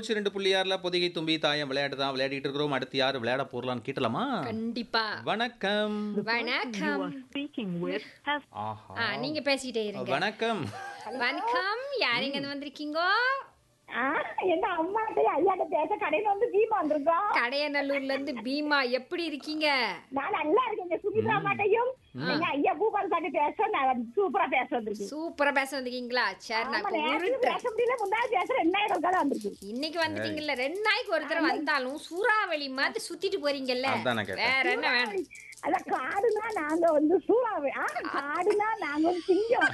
நூற்றி ரெண்டு புள்ளி ஆறுல பொதிகை தும்பி தாயம் விளையாட்டு தான் விளையாடிட்டு இருக்கிறோம் அடுத்து யார் விளையாட போறலான்னு கேட்டலாமா கண்டிப்பா வணக்கம் வணக்கம் speaking with has ஆஹா ஆ, நீங்க பேசிட்டே இருங்க வணக்கம் வணக்கம் யாருங்க இருந்து வந்திருக்கீங்க ஆ, எங்க அம்மாட்ட ஐயாட்ட பேச கடையில வந்து பீமா வந்திருக்கோம் கடையநல்லூர்ல இருந்து பீமா எப்படி இருக்கீங்க நான் நல்லா இருக்கேன் சுமித்ரா அம்மாட்டையும் எங்க ஐயா பூபால் சாட்டி பேச நான் சூப்பரா பேச வந்திருக்கேன் சூப்பரா பேச வந்திருக்கீங்களா சரி நான் ஆமா, இப்ப நேரத்துக்கு உருட்டுறேன் பேச முடியல முன்னாடி பேசுற ரெண்டாயிரம் காலம் வந்திருக்கு இன்னைக்கு வந்துட்டீங்கல்ல ரெண்டு நாளைக்கு ஒரு தடவை வந்தாலும் சூறாவளி மாதிரி சுத்திட்டு போறீங்கல்ல அதான் நான் கேட்டேன். வேற என்ன வேணும் அதான் காடுனா நாங்க வந்து சூறாவே ஆ, காடுனா நாங்க வந்து சிங்கம்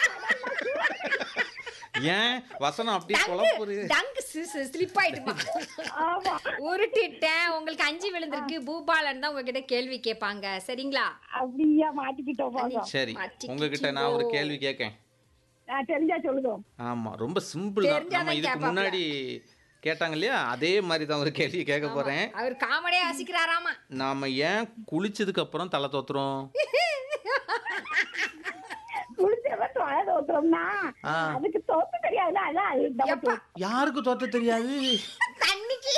ஏன் வசனம் அப்படியே குழப்புது டங்கு ஸ்லிப் ஆயிட்டுமா ஆமா உருட்டிட்டேன் உங்களுக்கு அஞ்சு விழுந்திருக்கு பூபாலன் தான் உங்ககிட்ட கேள்வி கேட்பாங்க சரிங்களா அப்படியா மாட்டிக்கிட்டோம் போங்க சரி மாட்டிக்கிட்டீங்கோ. உங்ககிட்ட நான் ஒரு கேள்வி கேட்கேன் நான் தெரிஞ்சா சொல்லுங்க ஆமா ரொம்ப சிம்பிள் தான் தெரிஞ்சாதான் நம்ம இதுக்கு கேட்பாப்ல. முன்னாடி கேட்டாங்க இல்லையா அதே மாதிரி தான் ஒரு கேள்வி கேட்க போறேன் அவர் காமெடியா வாசிக்கிறாராமா நாம ஏன் குளிச்சதுக்கு அப்புறம் தலை தோத்துறோம் குளிச்சவன் தொலை தோத்துறோம்னா ஆ. அதுக்கு தோத்து தெரியாதுல அதான் அது doubt. எப்பா யாருக்கு தோத்த தெரியாது தண்ணிக்கு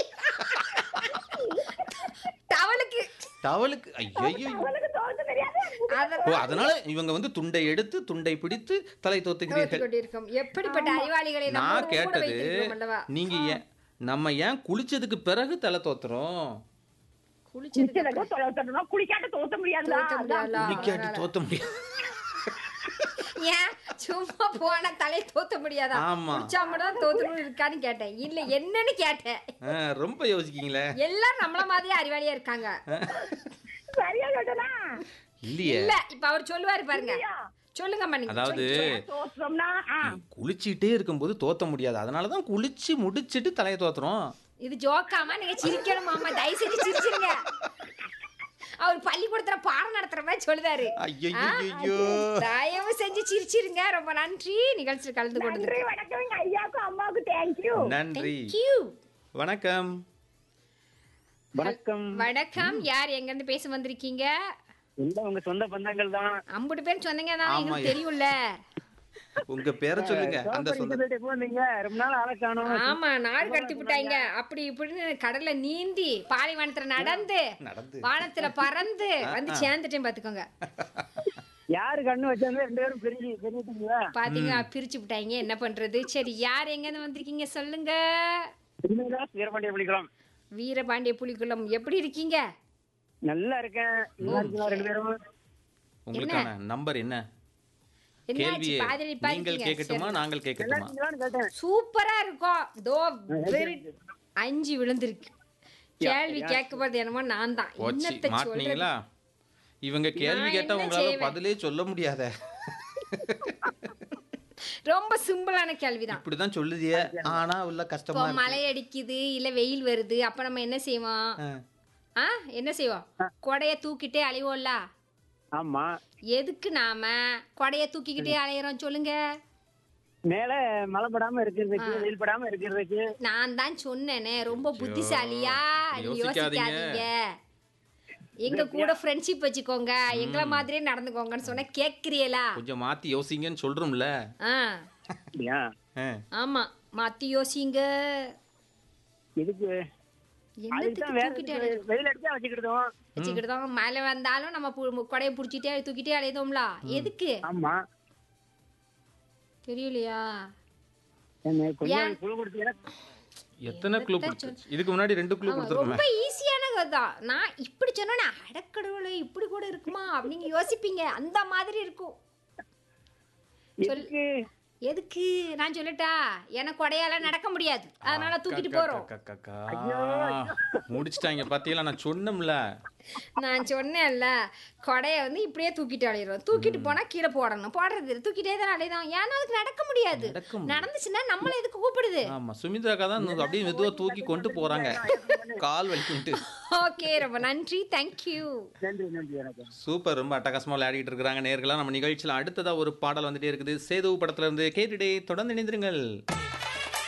டவலுக்கு டவலுக்கு ஐயோ அவனுக்கு தோத்து தெரியாது அத ஓ அதனால இவங்க வந்து துண்டை எடுத்து துண்டை பிடித்து தலை தோத்து தோத்துக்கிறீர்கள் கொண்டிருக்கும் எப்படிப்பட்ட அறிவாளிகளை நான் நம்ம கூட கேட்டது வைத்திருக்கிறோம் அல்லவா நீங்க ஏன் நம்ம ஏன் குளிச்சதுக்கு பிறகு தலை தோத்துறோம் குளிச்சதுக்கு குளிச்சதுக்கு தொலை தோட்டணும் குளிக்காட்ட தோத்த முடியாதுல தோத்த முடியாதுல. குளிக்காட்டி தோத்த முடியாது ஏன் சும்மா போன தலை தோத்த முடியாதா ஆமா. குளிச்சா மட்டும் தோத்தணும் இருக்கான்னு கேட்டேன் இல்ல என்னன்னு கேட்டேன் ஆ, ரொம்ப யோசிக்கீங்களே எல்லாரும் நம்மள மாதிரியே அறிவாளியா இருக்காங்க சரியா கேட்டனா இல்லையே இல்ல இப்ப அவர் சொல்லுவாரு பாருங்க சொல்லுங்க மணி அதாவது தோற்றோம்னா ஆ, குளிச்சிட்டே இருக்கும்போது தோத்த முடியாது அதனால தான் குளிச்சு முடிச்சிட்டு தலையை தோத்துறோம் இது ஜோக்காம நீங்க சிரிக்கணும் மாமா தயவு செஞ்சு சிரிச்சிருங்க அவர் பள்ளிக்கூடத்துல பாடம் நடத்துற மாதிரி சொல்லுதாரு ஐயோ தயவு செஞ்சு சிரிச்சிருங்க ரொம்ப நன்றி நிகழ்ச்சியில் கலந்து கொண்டு நன்றி வணக்கம் எங்க ஐயாவுக்கும் அம்மாவுக்கும் தேங்க்யூ நன்றி Q. வணக்கம் வணக்கம் வணக்கம் யார் எங்க இருந்து பேச வந்திருக்கீங்க இல்ல உங்க சொந்த பந்தங்கள் தான் அம்புட்டு பேர் சொன்னீங்க தான் ஆமா. எங்களுக்கு தெரியும்ல உங்க பேரை சொல்லுங்க அந்த சொந்த எப்போ வந்தீங்க ரொம்ப நாள் ஆளை காணோம் ஆமா நாடு கடத்தி விட்டாங்க அப்படி இப்படின்னு கடல்ல நீந்தி பாலைவனத்துல நடந்து நடந்து வானத்துல பறந்து வந்து சேர்ந்துட்டேன் பாத்துக்கோங்க யாரு கண்ணு வச்சாங்க ரெண்டு பேரும் பிரிஞ்சு பிரிஞ்சுட்டீங்களா பாத்தீங்களா பிரிச்சு விட்டாங்க என்ன பண்றது சரி யார் எங்க இருந்து வந்திருக்கீங்க சொல்லுங்க வீரபாண்டிய பிடிக்கலாம் வீரபாண்டிய புலிக்குளம் எப்படி இருக்கீங்க நல்லா இருக்கேன் நல்லா இருக்கீங்களா ரெண்டு பேரும் உங்களுக்கான நம்பர் என்ன என்னாச்சு கேள்வியே பாதிரி நீங்கள் பாதிரிங்க கேட்கட்டுமா நாங்கள் நல்லா கேட்கட்டுமா இருக்கீங்களான்னு கேட்டேன் சூப்பரா இருக்கும் தோ வெரி அஞ்சு விழுந்திருக்கு கேள்வி கேட்க போறது என்னமோ நான் தான் போச்சு என்னத்த சொல்றது மாட்டினீங்களா இவங்க கேள்வி நான் கேட்டா என்ன உங்களால செய்வேன்? பதிலே சொல்ல முடியாத ரொம்ப சிம்பிளான கேள்விதான் இப்படிதான் சொல்லுதிய ஆனா உள்ள இப்போ கஷ்டமா இருக்கு. மழை அடிக்குது இல்ல வெயில் வருது அப்ப நம்ம என்ன செய்வோம் ஆ. ஆ என்ன செய்வோம் கொடைய தூக்கிட்டே அலைவோம்ல ஆமா எதுக்கு நாம கொடைய தூக்கிக்கிட்டே அலையிறோம் சொல்லுங்க மேல மழை படாம இருக்கிறதுக்கு வெயில் படாம இருக்கிறதுக்கு நான் தான் சொன்னேனே ரொம்ப புத்திசாலியா நீ யோசிக்காதீங்க. யோசிக்காதீங்க எங்க கூட ஃப்ரெண்ட்ஷிப் வச்சுக்கோங்க எங்களை மாதிரியே நடந்துக்கோங்கன்னு சொன்னா கேக்குறீங்களா கொஞ்சம் மாத்தி யோசிங்கன்னு சொல்றோம்ல ஆ அப்படியா ஆ. ஆமா மாத்தி யோசிங்க எதுக்கு என்னத்துக்கு அதுதான் வேற தூக்கிட்டே எதுக்கு வெயில் அடிச்சா வச்சுக்கிட்டோம் வச்சுக்கிட்டு மழை வந்தாலும் நம்ம பு- கொடையை பிடிச்சிட்டே தூக்கிட்டே அலையுதோம்ல எதுக்கு ஆமா தெரியலையா என்ன கொஞ்சம் ஏன்? குழு கொடுத்தீங்கன்னா எத்தனை க்ளூ கொடுத்துருச்சு இதுக்கு முன்னாடி ரெண்டு க்ளூ ஆமா, கொடுத்துருக்கோமே ரொம்ப ஈஸியான தான் நான் இப்படி சொன்னா அடக்கடவுளை இப்படி கூட இருக்குமா அப்படின்னு யோசிப்பீங்க அந்த மாதிரி இருக்கும் எதுக்கு எதுக்கு நான் சொல்லட்டா எனக்கு கொடையால நடக்க முடியாது அதனால தூக்கிட்டு போறோம் கக்கா முடிச்சிட்டாங்க பாத்தீங்களா நான் சொன்னோம்ல நான் சொன்னேன்ல கொடையை வந்து இப்படியே தூக்கிட்டு அலையிறோம் தூக்கிட்டு போனா கீழே போடணும் போடுறது இல்ல. தூக்கிட்டே தான் அலையுதான் ஏன்னா அதுக்கு நடக்க முடியாது நடக்க முடியாது. நடந்துச்சுன்னா நம்மள எதுக்கு கூப்பிடுது ஆமா சுமித்ராக்கா தான் இன்னும் அப்படியே மெதுவா தூக்கி கொண்டு போறாங்க கால் வலிக்குன்ட்டு ஓகே ரொம்ப நன்றி தேங்க்யூ நன்றி நன்றி வணக்கம் சூப்பர் ரொம்ப அட்டகாசமா விளையாடிட்டு இருக்கிறாங்க நேர்களா நம்ம நிகழ்ச்சியில அடுத்ததா ஒரு பாடல் வந்துட்டே இருக்குது சேது படத்துல இருந்து கேட்டுட்டே தொடர்ந்து இணைந்திருங்கள்